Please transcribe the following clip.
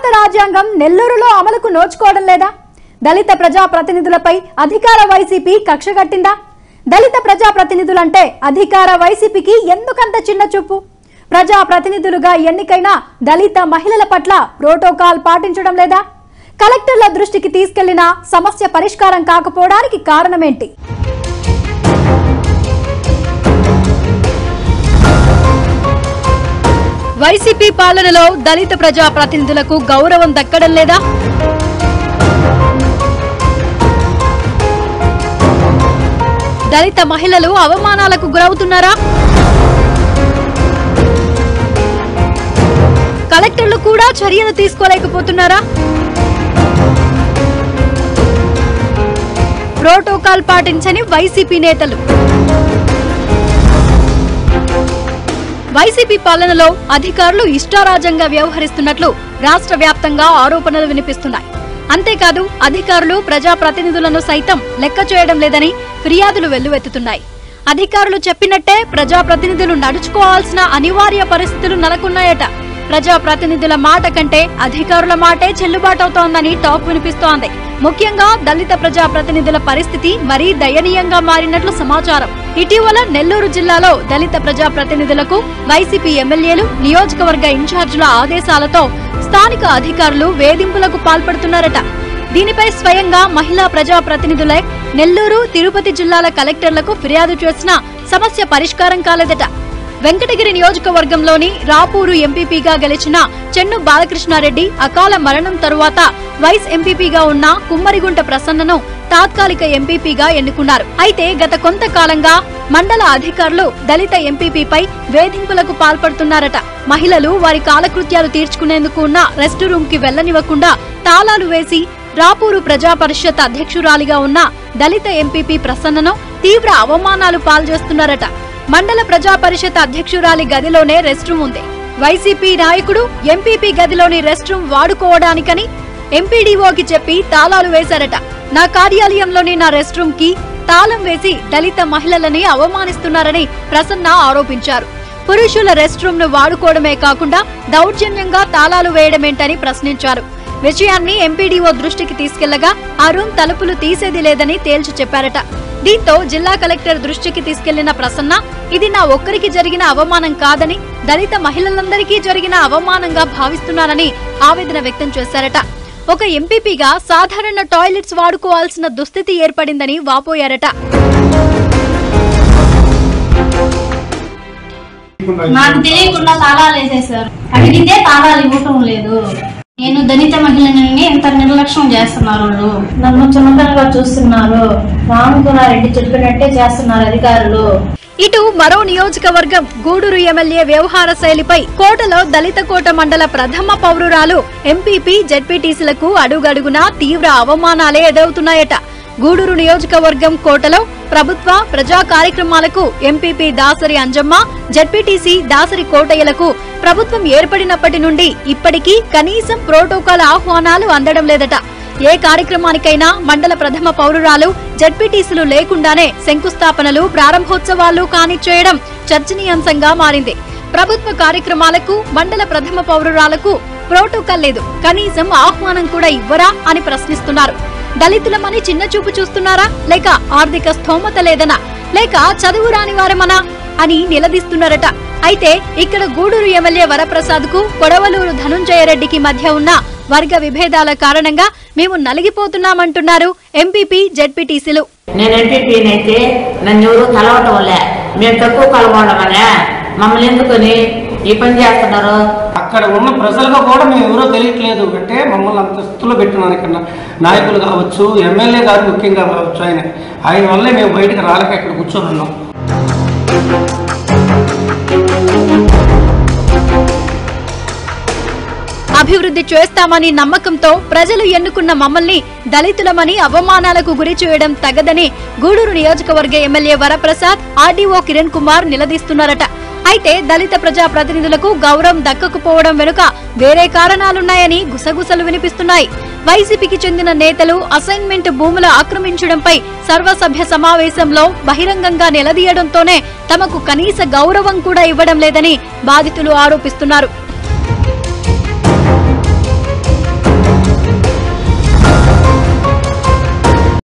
భారత రాజ్యాంగం నెల్లూరులో అమలుకు నోచుకోవడం లేదా దళిత ప్రజా ప్రతినిధులపై అధికార వైసీపీ కక్ష కట్టిందా దళిత ప్రజా ప్రతినిధులంటే అధికార వైసీపీకి ఎందుకంత చిన్న చూపు ప్రజా ప్రతినిధులుగా ఎన్నికైన దళిత మహిళల పట్ల ప్రోటోకాల్ పాటించడం లేదా కలెక్టర్ల దృష్టికి తీసుకెళ్లిన సమస్య పరిష్కారం కాకపోవడానికి కారణమేంటి వైసీపీ పాలనలో దళిత ప్రజా ప్రతినిధులకు గౌరవం దక్కడం లేదా దళిత మహిళలు అవమానాలకు గురవుతున్నారా కలెక్టర్లు కూడా చర్యలు తీసుకోలేకపోతున్నారా ప్రోటోకాల్ పాటించని వైసీపీ నేతలు వైసీపీ పాలనలో అధికారులు ఇష్టారాజ్యంగా వ్యవహరిస్తున్నట్లు రాష్ట్ర వ్యాప్తంగా ఆరోపణలు వినిపిస్తున్నాయి అంతేకాదు అధికారులు ప్రజాప్రతినిధులను సైతం లెక్క చేయడం లేదని ఫిర్యాదులు వెల్లువెత్తుతున్నాయి అధికారులు చెప్పినట్టే ప్రజాప్రతినిధులు నడుచుకోవాల్సిన అనివార్య పరిస్థితులు నెలకొన్నాయట ప్రజాప్రతినిధుల మాట కంటే అధికారుల మాటే చెల్లుబాటవుతోందని టాక్ వినిపిస్తోంది ముఖ్యంగా దళిత ప్రజాప్రతినిధుల పరిస్థితి మరీ దయనీయంగా మారినట్లు సమాచారం ఇటీవల నెల్లూరు జిల్లాలో దళిత ప్రజాప్రతినిధులకు వైసీపీ ఎమ్మెల్యేలు నియోజకవర్గ ఇన్ఛార్జీల ఆదేశాలతో స్థానిక అధికారులు వేధింపులకు పాల్పడుతున్నారట దీనిపై స్వయంగా మహిళా ప్రజాప్రతినిధులే నెల్లూరు తిరుపతి జిల్లాల కలెక్టర్లకు ఫిర్యాదు చేసినా సమస్య పరిష్కారం కాలేదట వెంకటగిరి నియోజకవర్గంలోని రాపూరు ఎంపీపీగా గెలిచిన చెన్ను బాలకృష్ణారెడ్డి అకాల మరణం తరువాత వైస్ ఎంపీపీగా ఉన్న కుమ్మరిగుంట ప్రసన్నను తాత్కాలిక ఎంపీపీగా ఎన్నుకున్నారు అయితే గత కొంతకాలంగా మండల అధికారులు దళిత ఎంపీపీపై వేధింపులకు పాల్పడుతున్నారట మహిళలు వారి కాలకృత్యాలు తీర్చుకునేందుకు ఉన్న రెస్ట్ రూమ్ కి వెళ్లనివ్వకుండా తాళాలు వేసి రాపూరు ప్రజా పరిషత్ అధ్యక్షురాలిగా ఉన్న దళిత ఎంపీపీ ప్రసన్నను తీవ్ర అవమానాలు పాల్చేస్తున్నారట మండల ప్రజా పరిషత్ అధ్యక్షురాలి గదిలోనే రెస్ట్ రూమ్ ఉంది వైసీపీ నాయకుడు ఎంపీపీ గదిలోని రెస్ట్ రూమ్ వాడుకోవడానికని ఎంపీడీఓకి చెప్పి తాళాలు వేశారట నా కార్యాలయంలోని నా రెస్ట్ రూమ్ కి తాళం వేసి దళిత మహిళలని అవమానిస్తున్నారని ప్రసన్న ఆరోపించారు పురుషుల రెస్ట్ రూమ్ ను వాడుకోవడమే కాకుండా దౌర్జన్యంగా తాళాలు వేయడమేంటని ప్రశ్నించారు విషయాన్ని ఎంపీడీఓ దృష్టికి తీసుకెళ్లగా ఆ రూమ్ తలుపులు తీసేది లేదని తేల్చి చెప్పారట దీంతో జిల్లా కలెక్టర్ దృష్టికి తీసుకెళ్లిన ప్రసన్న ఇది నా ఒక్కరికి జరిగిన అవమానం కాదని దళిత మహిళలందరికీ జరిగిన అవమానంగా భావిస్తున్నానని ఆవేదన వ్యక్తం చేశారట ఒక ఎంపీపీగా సాధారణ టాయిలెట్స్ వాడుకోవాల్సిన దుస్థితి ఏర్పడిందని వాపోయారట నాకు తెలియకుండా తాళాలు వేసేసారు అడిగితే తాళాలు ఇవ్వటం లేదు నేను దళిత మహిళని ఎంత నిర్లక్ష్యం చేస్తున్నారు వాళ్ళు నన్ను చులకనగా చూస్తున్నారు రామకుమారెడ్డి చెప్పినట్టే చేస్తున్నారు అధికారులు ఇటు మరో నియోజకవర్గం గూడూరు ఎమ్మెల్యే వ్యవహార శైలిపై కోటలో దళిత కోట మండల ప్రథమ పౌరురాలు ఎంపీపీ జెడ్పీటీసీలకు అడుగడుగునా తీవ్ర అవమానాలే ఎదురవుతున్నాయట గూడూరు నియోజకవర్గం కోటలో ప్రభుత్వ ప్రజా కార్యక్రమాలకు ఎంపీపీ దాసరి అంజమ్మ జెడ్పీటీసీ దాసరి కోటయ్యలకు ప్రభుత్వం ఏర్పడినప్పటి నుండి ఇప్పటికీ కనీసం ప్రోటోకాల్ ఆహ్వానాలు అందడం లేదట ఏ కార్యక్రమానికైనా మండల ప్రథమ పౌరురాలు జడ్పీటీసీలు లేకుండానే శంకుస్థాపనలు ప్రారంభోత్సవాలు కానిచ్చేయడం చర్చనీయాంశంగా మారింది ప్రభుత్వ కార్యక్రమాలకు మండల ప్రథమ పౌరురాలకు ప్రోటోకాల్ లేదు కనీసం ఆహ్వానం కూడా ఇవ్వరా అని ప్రశ్నిస్తున్నారు దళితులమని చిన్న చూపు చూస్తున్నారా లేక ఆర్థిక స్థోమత లేదనా లేక చదువు రాని వారమనా అని నిలదీస్తున్నారట అయితే ఇక్కడ గూడూరు ఎమ్మెల్యే వరప్రసాద్ కు కొడవలూరు ధనుంజయరెడ్డికి మధ్య ఉన్న వర్గ విభేదాల కారణంగా మేము నలిగిపోతున్నామంటున్నారు ఎంపీపీ జెడ్పీటీసీలు నేను ఎంపీపీని అయితే నన్ను ఎవరు కలవటం వల్లే మేము తక్కువ కలవడమనే మమ్మల్ని ఎందుకని ఈ పని చేస్తున్నారు అక్కడ ఉన్న ప్రజలకు కూడా మేము ఎవరో తెలియట్లేదు అంటే మమ్మల్ని అంత స్థితిలో పెట్టినారు ఇక్కడ నాయకులు కావచ్చు ఎమ్మెల్యే గారు ముఖ్యంగా కావచ్చు ఆయన ఆయన వల్లే మేము బయటకు రాలేక ఇక్కడ కూర్చొని ఉన్నాం అభివృద్ధి చేస్తామని నమ్మకంతో ప్రజలు ఎన్నుకున్న మమ్మల్ని దళితులమని అవమానాలకు గురి చేయడం తగదని గూడూరు నియోజకవర్గ ఎమ్మెల్యే వరప్రసాద్ ఆర్డీఓ కిరణ్ కుమార్ నిలదీస్తున్నారట అయితే దళిత ప్రజా ప్రతినిధులకు గౌరవం దక్కకపోవడం వెనుక వేరే కారణాలున్నాయని గుసగుసలు వినిపిస్తున్నాయి వైసీపీకి చెందిన నేతలు అసైన్మెంట్ భూములు ఆక్రమించడంపై సర్వసభ్య సమావేశంలో బహిరంగంగా నిలదీయడంతోనే తమకు కనీస గౌరవం కూడా ఇవ్వడం లేదని బాధితులు ఆరోపిస్తున్నారు